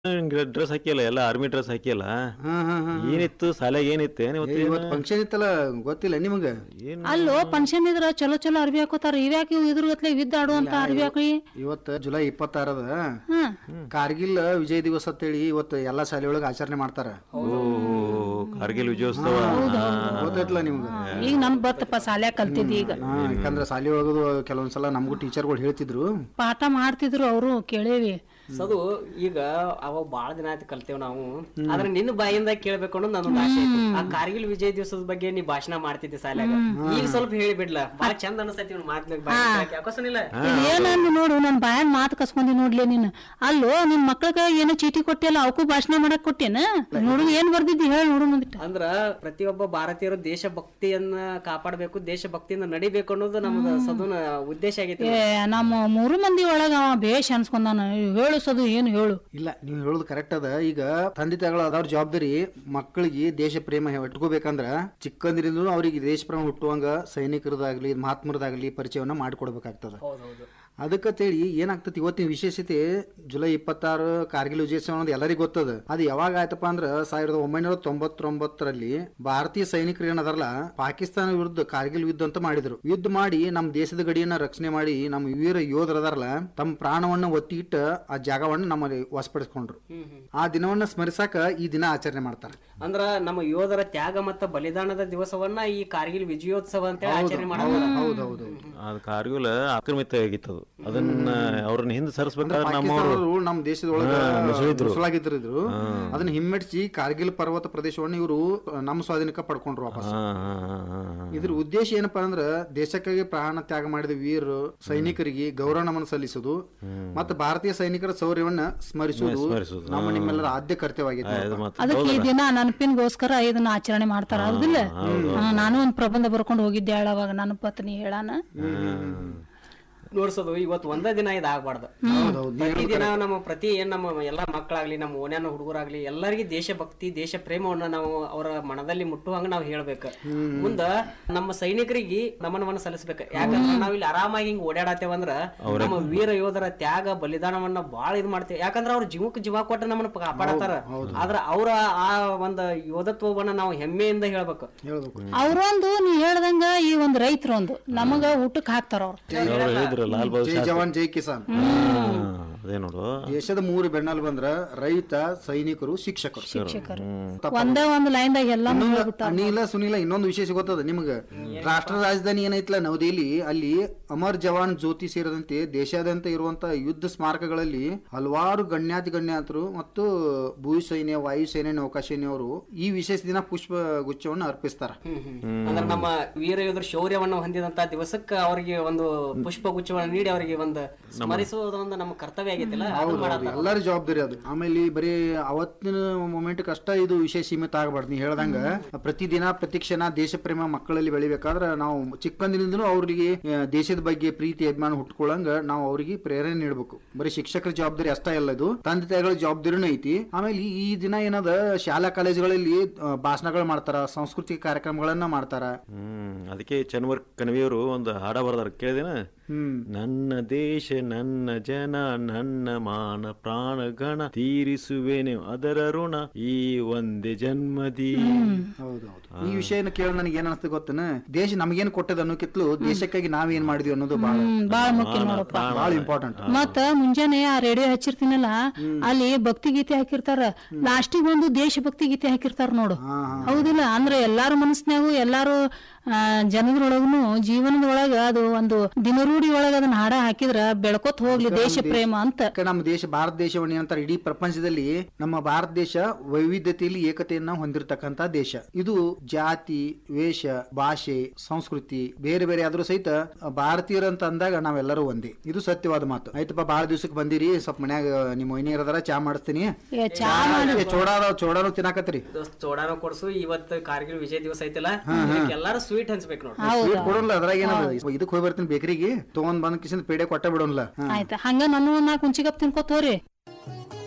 Dress ಹಾಕಿಯಲ್ಲ ಎಲ್ಲ army dress ಹಾಕಿಯಲ್ಲ ಹಾ ಹಾ ಹಾ ಏನಿತ್ತು ಶಾಲೆಗೆ ಏನಿತ್ತು ಏನ್ ಇವತ್ತು ಇವತ್ತು ಫಂಕ್ಷನ್ ಇತ್ತಲ್ಲ ಗೊತ್ತಿಲ್ಲ ನಿಮಗ ಏನು ಅಲ್ಲೋ ಫಂಕ್ಷನ್ ಇದ್ರ ಚಲೋ ಚಲೋ ಅರ್ಬಿ ಹಾಕೋತಾರ ಇವ್ಯಾಕೆ ಇವ್ ಇದ್ರಗತ್ಲೆ ವಿದ್ದ ಆಡುವಂತ ಅರ್ಬಿ ಹಾಕಿ ಇವತ್ತು ಜುಲೈ ಇಪ್ಪತ್ತಾರದ ಹ್ಮ್ ಕಾರ್ಗಿಲ್ ವಿಜಯ್ ದಿವಸ ಅಂತೇಳಿ ಇವತ್ತು ಎಲ್ಲಾ ಶಾಲೆಯೊಳಗೆ ಆಚರಣೆ ಮಾಡ್ತಾರ ಓ ಕಾರ್ಗಿಲ್ ವಿಜಯೋತ್ಸವ ಗೊತ್ತೈತ್ಲ ನಿಮ್ಗೆ ಈಗ ನನ್ ಬತ್ತಪ್ಪ ಸಾಲ್ಯಾಗ ಕಲ್ತಿದ್ದಿ ಈಗ ಹಾ ಯಾಕಂದ್ರೆ ಶಾಲೆ ಒಳಗದು ಕೆಲವೊಂದ್ಸಲ ನಮಗೂ ಟೀಚರ್ಗಳು ಹೇಳ್ತಿದ್ರು ಪಾಠ ಮಾಡ್ತಿದ್ರು ಅವರು ಕೇಳೇವಿ ಸದು ಈಗ ಅವಾಗ ಬಾಳ ದಿನ ಆಯ್ತು ಕಲ್ತೇವ್ ನಾವು ಆದ್ರೆ ನಿನ್ನ ಬಾಯಿಂದ ಕೇಳ್ಬೇಕು ಅನ್ನೋದು ನನ್ನೊಂದು ಆಸೆ ಐತಿ ಆ ಕಾರ್ಗಿಲ್ ವಿಜಯ್ ದಿವಸದ ಬಗ್ಗೆ ನೀ ಭಾಷಣ ಮಾಡ್ತಿದ್ದೆ ಶಾಲ್ಯಾಗ ಈಗ ಸ್ವಲ್ಪ ಹೇಳಿಬಿಡ್ಲ ಬಾಳ ಚಂದ ಅನಸ್ತೈತಿ ಇವ್ನ ಮಾತ್ನಾಗ ಬಾಯಿ ಯಾಕೋ ಸುನಿಲ್ಲ ಏನಂದು ನೋಡು ನನ್ ಬಾಯಾಗ ಮಾತು ಕಸ್ಕೊಂಡಿ ನೋಡ್ಲಿ ನೀನ್ ಅಲ್ಲೋ ನಿನ್ ಮಕ್ಳಿಗ ಏನೋ ಚೀಟಿ ಕೊಟ್ಟಿಯಲ್ಲ ಅವಕ್ಕೂ ಭಾಷಣ ಮಾಡಕ್ ಕೊಟ್ಟೇನ ನೋಡು ಏನ್ ಬರ್ದಿದ್ದಿ ಹೇಳಿ ನೋಡು ಮುಂದಿಟ್ಟ ಅಂದ್ರ ಪ್ರತಿಯೊಬ್ಬ ಭಾರತೀಯರು ದೇಶಭಕ್ತಿಯನ್ನ ಕಾಪಾಡಬೇಕು ದೇಶಭಕ್ತಿಯಿಂದ ನಡಿಬೇಕು ಅನ್ನೋದು ನಮ್ದು ಸದುನ ಉದ್ದೇಶ ಆಗೈತಿ ಏ ನಮ್ಮ ಮೂರು ಮಂದಿ ಒಳಗ ಅವ ಬೇಷ್ ಅನ್ಸ್ಕೊಂಡಾನ ಹೇಳು ಸದು ಏನು ಹೇಳು ಇಲ್ಲ ನೀವು ಹೇಳೋದು ಕರೆಕ್ಟ್ ಅದ ಈಗ ತಂದೆ ತಾಯಿಗಳು ಅದಾವ್ರ ಜವಾಬ್ದಾರಿ ಮಕ್ಕಳಿಗೆ ದೇಶ ಪ್ರೇಮ ಇಟ್ಕೋಬೇಕಂದ್ರ ಚಿಕ್ಕಂದಿರಿಂದ ಅವ್ರಿಗೆ ದೇಶ ಪ್ರೇಮ ಹುಟ್ಟುವಂಗ ಸೈನಿಕರದಾಗ್ಲಿ ಮಹಾತ್ಮರದಾಗ್ಲಿ ಪರಿಚಯವನ್ನ ಮಾಡಿಕೊಡ್ಬೇಕಾಗ್ತದ ಹೌದೌದು ಅದಕ್ಕಂತೇಳಿ ಏನಾಗ್ತತಿ ಇವತ್ತಿನ ವಿಶೇಷತೆ ಜುಲೈ ಇಪ್ಪತ್ತಾರು ಕಾರ್ಗಿಲ್ ವಿಜಯೋತ್ಸವ ಅನ್ನೋದು ಎಲ್ಲರಿಗೂ ಗೊತ್ತದ ಅದು ಯಾವಾಗ ಆಯ್ತಪ್ಪ ಅಂದ್ರ ಸಾವಿರದ ಒಂಬೈನೂರ ತೊಂಬತ್ತೊಂಬತ್ತರಲ್ಲಿ ಭಾರತೀಯ ಸೈನಿಕರು ಏನದಾರಲ್ಲ ಪಾಕಿಸ್ತಾನ ವಿರುದ್ಧ ಕಾರ್ಗಿಲ್ ಯುದ್ಧ ಅಂತ ಮಾಡಿದ್ರು ಯುದ್ಧ ಮಾಡಿ ನಮ್ಮ ದೇಶದ ಗಡಿಯನ್ನ ರಕ್ಷಣೆ ಮಾಡಿ ನಮ್ಮ ವೀರ ಯೋಧರದಾರಲ್ಲ ತಮ್ಮ ಪ್ರಾಣವನ್ನ ಒತ್ತಿ ಇಟ್ಟ ಆ ಜಾಗವನ್ನ ನಮ್ಮಲ್ಲಿ ವಶಪಡಿಸ್ಕೊಂಡ್ರು ಆ ದಿನವನ್ನ ಸ್ಮರಿಸಾಕ ಈ ದಿನ ಆಚರಣೆ ಮಾಡ್ತಾರೆ ಅಂದ್ರ ನಮ್ಮ ಯೋಧರ ತ್ಯಾಗ ಮತ್ತು ಬಲಿದಾನದ ದಿವಸವನ್ನ ಈ ಕಾರ್ಗಿಲ್ ವಿಜಯೋತ್ಸವ ಅಂತ ಆಚರಣೆ ಮಾಡೋದು ಹೌದೌದು ಅದು ಕಾರ್ಗಿಲ್ ಆಕ್ರಮಿತ ಆಗಿತ್ತು ಅದು ಅದನ್ನ ಅವ್ರನ್ನ ಹಿಂದೆ ಸರಿಸ್ಬೇಕಾದ್ರೆ ನಮ್ಮವರು ಪಾಕಿಸ್ತಾನದವರು ನಮ್ಮ ದೇಶದೊಳಗ ನುಸುಳಿದ್ರು. ನುಸುಳಾಗಿದ್ರು ಅದನ್ನ ಹಿಮ್ಮೆಟ್ಸಿ ಕಾರ್ಗಿಲ್ ಪರ್ವತ ಪ್ರದೇಶವನ್ನು ಇವರು ನಮ್ಮ ಸ್ವಾಧೀನಕ್ಕೆ ಪಡ್ಕೊಂಡ್ರು ವಾಪಸ್ ಹಾ ಹಾ ಹಾ ಹಾ ಹಾ ಇದ್ರ ಉದ್ದೇಶ ಏನಪ್ಪಾ ಅಂದ್ರ ದೇಶಕ್ಕಾಗಿ ಪ್ರಾಣ ತ್ಯಾಗ ಮಾಡಿದ ವೀರರು ಸೈನಿಕರಿಗೆ ಗೌರವ ನಮನ ಸಲ್ಲಿಸುವುದು ಮತ್ತು ಭಾರತೀಯ ಸೈನಿಕರ ಶೌರ್ಯವನ್ನ ಸ್ಮರಿಸುವುದು ಸ್ಮರಿಸುವುದು, ನಮ್ಮ ನಿಮ್ಮೆಲ್ಲರ ಆದ್ಯ ಕರ್ತವ್ಯವಾಗಿದೆ ಇದು ಮಾತ್ರ ಅದಕ್ಕೆ ಈ ದಿನ ನೆನಪಿನ್ಗೋಸ್ಕರ ಇದನ್ನ ಆಚರಣೆ ಮಾಡ್ತಾರ ಹೌದಿಲ್ಲ ಹಾ, ನಾನು ಒಂದ್ ಪ್ರಬಂಧ ಬರ್ಕೊಂಡು ಹೋಗಿದ್ದೆ ಅವಾಗ ನನ್ನ ಪತ್ನಿ ಹೇಳಾನ ನೋಡ್ಸೋದು ಇವತ್ತು ಒಂದೇ ದಿನ ಇದು ಆಗ್ಬಾರ್ದು ಪ್ರತಿ ದಿನ ನಮ್ಮ ಪ್ರತಿ ಏನ್ ನಮ್ಮ ಎಲ್ಲಾ ಮಕ್ಕಳಾಗ್ಲಿ ನಮ್ಮ ಓನ್ಯಾನ ಹುಡುಗರಾಗ್ಲಿ ಎಲ್ಲರಿಗೂ ದೇಶಭಕ್ತಿ ದೇಶ ಪ್ರೇಮವನ್ನ ನಾವು ಅವರ ಮನದಲ್ಲಿ ಮುಟ್ಟುವಂಗ ನಾವು ಹೇಳ್ಬೇಕು ಮುಂದ ನಮ್ಮ ಸೈನಿಕರಿಗೆ ನಮನವನ್ನ ಸಲ್ಲಿಸ್ಬೇಕು ಯಾಕಂದ್ರೆ ನಾವ್ ಇಲ್ಲಿ ಆರಾಮಾಗಿ ಹಿಂಗ್ ಓಡಾಡತ್ತೇವಂದ್ರ ನಮ್ಮ ವೀರ ಯೋಧರ ತ್ಯಾಗ ಬಲಿದಾನವನ್ನ ಬಾಳ ಇದ್ ಮಾಡ್ತೇವೆ ಯಾಕಂದ್ರ ಅವ್ರ ಜೀವಕ್ಕೆ ಜೀವ ಕೊಟ್ಟ ನಮ್ಮನ್ನ ಕಾಪಾಡತಾರ ಆದ್ರ ಅವರ ಆ ಒಂದು ಯೋಧತ್ವವನ್ನ ನಾವು ಹೆಮ್ಮೆಯಿಂದ ಹೇಳ್ಬೇಕು ಹೇಳ್ಬೇಕು ಅವ್ರೊಂದು ನೀ ಹೇಳ್ದಂಗ ಈ ಒಂದ್ ರೈತರೊಂದು ನಮಗ ಊಟಕ್ ಹಾಕ್ತಾರ ಅವ್ರು ಅವ್ರು ಹೇಳಿದ್ರು ಲಾಲ್ ಬಹದ್ದೂರ್ ಜೈ ಜವಾನ್ ಜೈ ಕಿಸಾನ್ ಹಾ, ಅದೇ ನೋಡು ದೇಶದ ಮೂರು ಬೆನ್ನಲ್ಲಿ ಬಂದ್ರ ರೈತ ಸೈನಿಕರು ಶಿಕ್ಷಕರು ಶಿಕ್ಷಕರು ಒಂದೇ ಒಂದ್ ಲೈನ್ದಾಗ ಎಲ್ಲಾ ಹೇಳ್ಬಿಟ್ಟಾರ ಅನಿಲ ಸುನಿಲ ಇನ್ನೊಂದು ವಿಶೇಷ ಗೊತ್ತದ ನಿಮ್ಗ ರಾಷ್ಟ್ರ ರಾಜಧಾನಿ ಏನೈತ್ಲ ನವದೆಹಲಿ ಅಲ್ಲಿ ಅಮರ್ ಜವಾನ್ ಜ್ಯೋತಿ ಸೇರಿದಂತೆ ದೇಶಾದ್ಯಂತ ಇರುವಂತ ಯುದ್ಧ ಸ್ಮಾರಕಗಳಲ್ಲಿ ಹಲವಾರು ಗಣ್ಯಾತಿ ಗಣ್ಯಾತರು ಮತ್ತು ಭೂ ಸೈನ್ಯ ವಾಯು ಸೇನೆ ನೌಕಾಸೇನೆಯವರು ಈ ವಿಶೇಷ ದಿನ ಪುಷ್ಪ ಗುಚ್ಛವನ್ನು ಅರ್ಪಿಸ್ತಾರ ಅಂದ್ರೆ ನಮ್ಮ ವೀರ ಯೋಧರ ಶೌರ್ಯವನ್ನು ಹೊಂದಿದಂತ ದಿವಸಕ್ಕೆ ಅವರಿಗೆ ಒಂದು ಪುಷ್ಪ ಗುಚ್ಛವನ್ನು ನೀಡಿ ಅವರಿಗೆ ಒಂದು ಸ್ಮರಿಸುವುದು ಒಂದು ನಮ್ಮ ಕರ್ತವ್ಯ ಆಗೈತಿಲ್ಲ ಅದು ಮಾಡತ್ತಾರ ಎಲ್ಲರ ಜವಾಬ್ದಾರಿ ಅದು ಆಮೇಲೆ ಬರೀ ಅವತ್ತಿನ ಮೊಮೆಂಟ್ ಅಷ್ಟ ಇದು ವಿಶೇಷ ಸೀಮಿತ ಆಗಬಾರ್ದು ನೀ ಹೇಳ್ದಂಗ ಪ್ರತಿದಿನ ಪ್ರತಿ ಕ್ಷಣ ದೇಶ ಪ್ರೇಮ ಮಕ್ಕಳಲ್ಲಿ ಬೆಳಿಬೇಕಾದ್ರ ನಾವು ಚಿಕ್ಕಂದಿನಿಂದನೂ ಅವ್ರಿಗೆ ಆ, ದೇಶದ ಬಗ್ಗೆ ಪ್ರೀತಿ ಅಭಿಮಾನ ಹುಟ್ಕೊಳ್ಳಂಗ ನಾವು ಅವ್ರಿಗೆ ಪ್ರೇರಣೆ ನೀಡಬೇಕು ಬರೀ ಶಿಕ್ಷಕರ ಜವಾಬ್ದಾರಿ ಅಷ್ಟ ಇಲ್ಲ ಇದು ತಂದೆ ತಾಯಿಗಳ ಜವಾಬ್ದಾರಿನೂ ಐತಿ ಆಮೇಲೆ ಈ ದಿನ ಏನದ ಶಾಲಾ ಕಾಲೇಜುಗಳಲ್ಲಿ ಆ, ಭಾಷಣಗಳು ಮಾಡ್ತಾರ ಸಾಂಸ್ಕೃತಿಕ ಕಾರ್ಯಕ್ರಮಗಳನ್ನ ಮಾಡ್ತಾರ ಹ್ಮ್ ಅದಕ್ಕೆ ಚನ್ವರ್ ಕಣವಿಯವರು ಒಂದು ಹಾಡ ಬರ್ದಾರ ಕೇಳಿದೇನ ಹ್ಮ್ ನನ್ನ ದೇಶ ನನ್ನ ಜನ ನನ್ನ ಮಾನ ಪ್ರಾಣ ಗಣ ತೀರಿಸುವೆನೆ ಅದರ ಋಣ ಈ ಒಂದೇ ಜನ್ಮದಿ ಹೌದೌದು ಈ ವಿಷಯನ ಕೇಳಿ ನನಗೆ ಏನ್ ಅನಿಸ್ತದೆ ಗೊತ್ತೇನ ದೇಶ ನಮಗೇನ್ ಕೊಟ್ಟದ ಅನ್ನೋಕಿತ್ಲು ದೇಶಕ್ಕಾಗಿ ನಾವೇನ್ ಮಾಡಿದ್ವಿ ಅನ್ನೋದು ಬಹಳ ಹ್ಮ್ ಬಾಳ ಮುಖ್ಯ ನೋಡಪ್ಪ ಬಹಳ ಇಂಪಾರ್ಟೆಂಟ್ ಮತ್ತ ಮುಂಜಾನೆ ಆ ರೇಡಿಯೋ ಹಚ್ಚಿರ್ತೀನಲ್ಲ ಅಲ್ಲಿ ಭಕ್ತಿ ಗೀತೆ ಹಾಕಿರ್ತಾರ ಲಾಸ್ಟಿಗೆ ಒಂದು ದೇಶಭಕ್ತಿ ಗೀತೆ ಹಾಕಿರ್ತಾರ ನೋಡು ಹೌದಿಲ್ಲ ಅಂದ್ರೆ ಎಲ್ಲಾರ ಮನಸ್ನ್ಯಾಗು ಎಲ್ಲಾರು ಆ, ಜನದ್ರೊಳಗುನು ಜೀವನದೊಳಗ ಅದು ಒಂದು ದಿನರೂಢಿ ಒಳಗ ಅದನ್ನ ಹಾಡ ಹಾಕಿದ್ರ ಬೆಳ್ಕೊತ್ ಹೋಗ್ಲಿ ದೇಶ ಪ್ರೇಮ ಅಂತ ಯಾಕೆ ನಮ್ಮ ದೇಶ ಭಾರತ ದೇಶವನ್ನು ಏನಂತಾರೆ ಇಡೀ ಪ್ರಪಂಚದಲ್ಲಿ ನಮ್ಮ ಭಾರತ ದೇಶ ವೈವಿಧ್ಯತೆಯಲ್ಲಿ ಏಕತೆಯನ್ನ ಹೊಂದಿರತಕ್ಕಂತ ದೇಶ ಇದು ಜಾತಿ ವೇಷ ಭಾಷೆ ಸಂಸ್ಕೃತಿ ಬೇರೆ ಬೇರೆ ಆದ್ರೂ ಸಹಿತ ಭಾರತೀಯರು ಅಂತ ಅಂದಾಗ ನಾವೆಲ್ಲರೂ ಒಂದೇ ಇದು ಸತ್ಯವಾದ ಮಾತು ಆಯ್ತಪ್ಪ ಬಹಳ ದಿವ್ಸಕ್ಕೆ ಬಂದಿರಿ ಸ್ವಲ್ಪ ಮನ್ಯಾಗ ನಿಮ್ಮ ವೈನಿಯರದಾರ ಚಾ ಮಾಡಿಸ್ತೀನಿ ಏ, ಚಾ ಏ, ಚೋಡಾದ ಚೋಡಾನು ತಿನ್ನಾಕತ್ರಿ ದೋಸ್ತ್ ಚೋಡಾನ ಕೊಡ್ಸು ಇವತ್ತು ಕಾರ್ಗಿಲ್ ವಿಜಯ ದಿವಸ ಐತಿಲ್ಲ ಇದಕ್ಕೆ ಎಲ್ಲಾರು ಸ್ವೀಟ್ ಹಂಚ್ಬೇಕು ನೋಡ್ರಿ ಸ್ವೀಟ್ ಕೊಡೋಲ್ಲ ಅದ್ರಾಗ ಏನದ ಇದಕ್ಕೆ ಹೋಗಿ ಬರ್ತೀನಿ ಬೇಕರಿಗೆ ತಗೊಂಡ್ ಬಂದ್ ಕಿಸಿಂದ ಪೇಡೆ ಕೊಟ್ಟ ಬಿಡೋಲ್ಲ ಆಯ್ತಾ ಹಂಗ ನಾನು ನಾಲ್ಕು ಕುಂಚಿಗಪ್ ತಿನ್ಕೋತ ಹೋರಿ